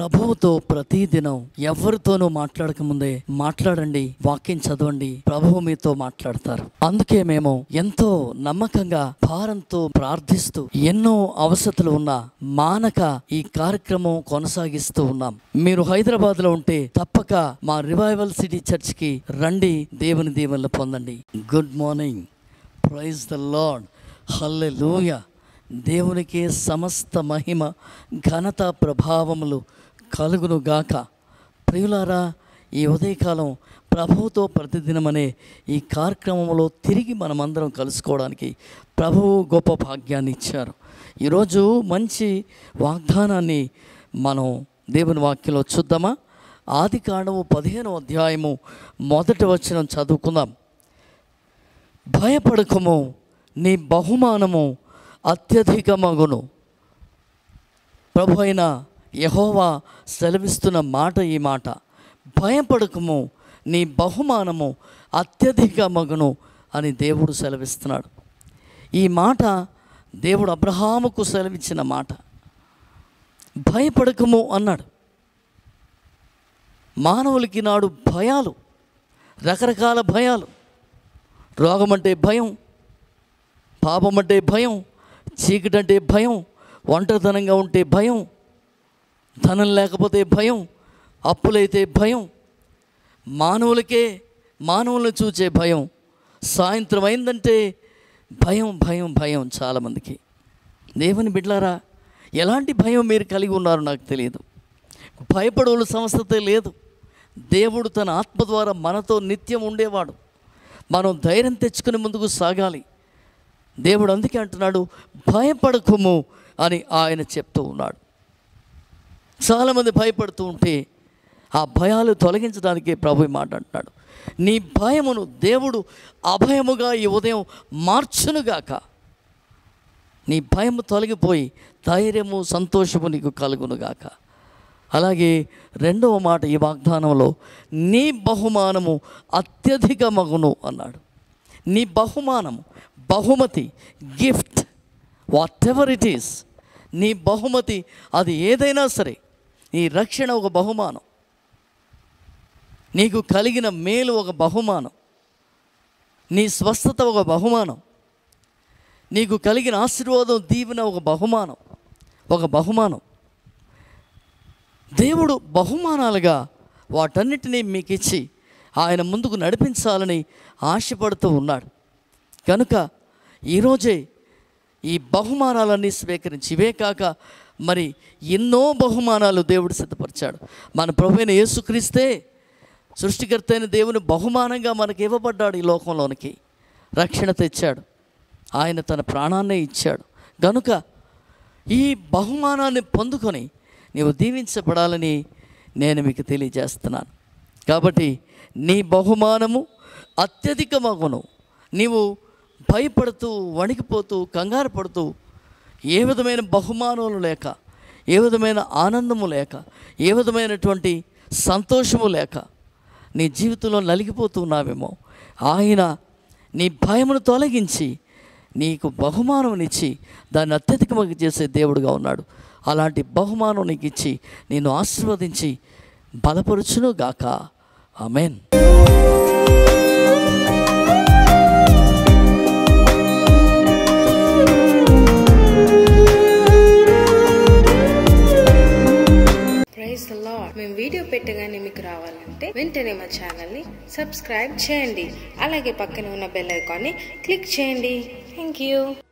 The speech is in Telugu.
ప్రభువుతో ప్రతిదినం ఎవరితోనూ మాట్లాడక ముందే మాట్లాడండి వాక్యం చదవండి ప్రభువు మీతో మాట్లాడతారు అందుకే మేము ఎంతో నమ్మకంగా భారంతో ప్రార్థిస్తూ ఎన్నో అవసరతలు ఉన్న మానక ఈ కార్యక్రమం కొనసాగిస్తూ ఉన్నాం మీరు హైదరాబాద్ లో ఉంటే తప్పక మా రివైవల్ సిటీ చర్చ్ కి రండి దేవుని దీవెనలు పొందండి good morning praise the lord hallelujah దేవునికి సమస్త మహిమ ఘనత ప్రభావములు కలుగును గాక ప్రియులారా ఈ ఉదయకాలం ప్రభువుతో ప్రతిదినమనే ఈ కార్యక్రమంలో తిరిగి మనమందరం కలుసుకోవడానికి ప్రభువు గొప్ప భాగ్యాన్ని ఇచ్చారు ఈరోజు మంచి వాగ్దానాన్ని మనం దేవుని వాక్యంలో చూద్దామా ఆది కాండము పదిహేను అధ్యాయము మొదటి వచనం చదువుకుందాం భయపడకము నీ బహుమానము అత్యధికమగును ప్రభు అయిన యహోవా సెలవిస్తున్న మాట ఈ మాట భయపడకము నీ బహుమానము అత్యధిక మగును అని దేవుడు సెలవిస్తున్నాడు ఈ మాట దేవుడు అబ్రహాముకు సెలవిచ్చిన మాట భయపడకము అన్నాడు మానవులకి నాడు భయాలు రకరకాల భయాలు రోగం అంటే భయం పాపం అంటే భయం చీకటి అంటే భయం ఒంటరితనంగా ఉంటే భయం ధనం లేకపోతే భయం అప్పులైతే భయం మానవులకే మానవులను చూచే భయం సాయంత్రం అయిందంటే భయం భయం భయం చాలామందికి దేవుని బిడ్లారా ఎలాంటి భయం మీరు కలిగి ఉన్నారో నాకు తెలియదు భయపడవల సమస్యతే లేదు దేవుడు తన ఆత్మ ద్వారా మనతో నిత్యం ఉండేవాడు మనం ధైర్యం తెచ్చుకుని ముందుకు సాగాలి దేవుడు అందుకే అంటున్నాడు భయపడకము అని ఆయన చెప్తూ ఉన్నాడు చాలామంది భయపడుతూ ఉంటే ఆ భయాలు తొలగించడానికి ప్రభు ఈ మాట అంటున్నాడు నీ భయమును దేవుడు అభయముగా ఈ ఉదయం మార్చునుగాక నీ భయము తొలగిపోయి ధైర్యము సంతోషము నీకు కలుగునుగాక అలాగే రెండవ మాట ఈ వాగ్దానంలో నీ బహుమానము అత్యధిక మగును అన్నాడు నీ బహుమానము బహుమతి gift whatever it is నీ బహుమతి అది ఏదైనా సరే నీ రక్షణ ఒక బహుమానం నీకు కలిగిన మేలు ఒక బహుమానం నీ స్వస్థత ఒక బహుమానం నీకు కలిగిన ఆశీర్వాదం దీవెన ఒక బహుమానం ఒక బహుమానం దేవుడు బహుమానాలుగా వాటన్నిటినీ మీకు ఇచ్చి ఆయన ముందుకు నడిపించాలని ఆశపడుతూ ఉన్నాడు కనుక ఈరోజే ఈ బహుమానాలన్నీ స్వీకరించి ఇవే కాక మరి ఎన్నో బహుమానాలు దేవుడు సిద్ధపరిచాడు మన ప్రభు అయిన యేసుక్రీస్తే సృష్టికర్త అయిన దేవుని బహుమానంగా మనకి ఇవ్వబడ్డాడు ఈ లోకంలోనికి రక్షణ తెచ్చాడు ఆయన తన ప్రాణాన్నే ఇచ్చాడు గనుక ఈ బహుమానాన్ని పొందుకొని నీవు దీవించబడాలని నేను మీకు తెలియజేస్తున్నాను కాబట్టి నీ బహుమానము అత్యధిక మగును నీవు భయపడుతూ వణికిపోతూ కంగారు పడుతూ ఏ విధమైన బహుమానములు లేక ఏ విధమైన ఆనందము లేక ఏ విధమైనటువంటి సంతోషము లేక నీ జీవితంలో నలిగిపోతున్నావేమో ఆయన నీ భయమును తొలగించి నీకు బహుమానమునిచ్చి దాన్ని అత్యధికమగా చేసే దేవుడుగా ఉన్నాడు అలాంటి బహుమానం నీకు ఇచ్చి నేను ఆశీర్వదించి బలపరుచును గాక ఆమెన్ ప్రైజ్ ద లార్డ్ మేము వీడియో పెట్టగానే మీకు రావాలంటే వెంటనే మా ఛానల్ని సబ్స్క్రైబ్ చేయండి అలాగే పక్కన ఉన్న బెల్ ఐకాన్ని క్లిక్ చేయండి థ్యాంక్ యూ